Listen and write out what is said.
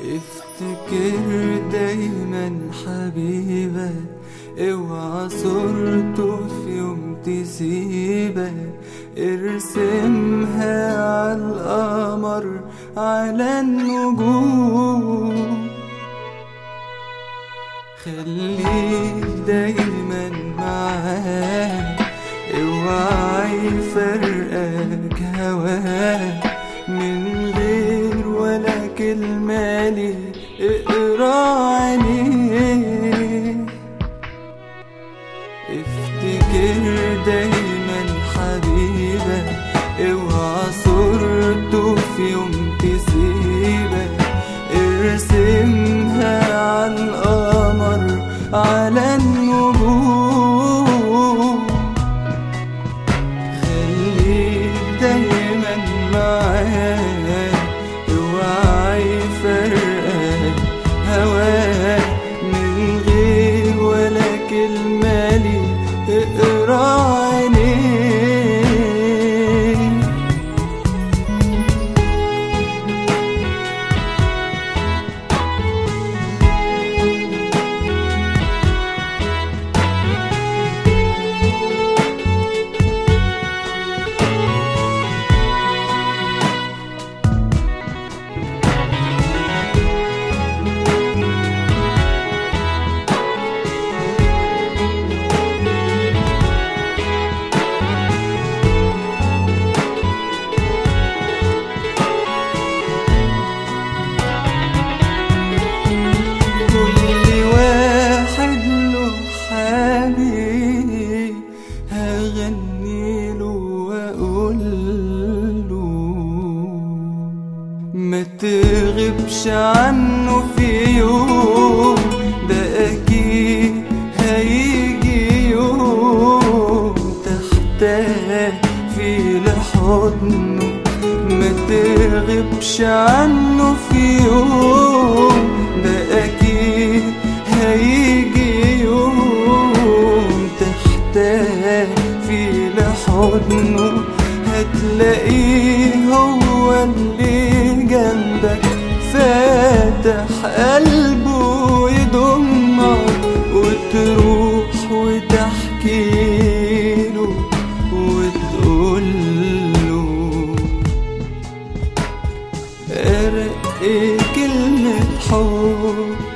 افتكر دايما حبيبك اوعى صورته في يوم تسيبك ارسمها على القمر على النجوم خليك دايما معاه اوعى يفرقك هواه من غير ولا كلمة لي اقرا عينيه افتكر دايما حبيبك اوعى صورته في يوم تسيبك ارسمها على القمر على النجوم خليك دايما معاه اوعى يفرقك هواك من غير ولا كلمة لي اقرا عينيه كل واحد له حبيب هغني له واقول له ما تغيبش عنه في يوم ده اكيد هيجي يوم تحتاج في لحضنه ما تغيبش عنه في يوم ده اكيد هيجي يوم تحتاج في لحضنه هتلاقيه هو اللي جنبك فاتح قلبه يضمك وتروح وتحكي له وتقول له ارق كلمة حب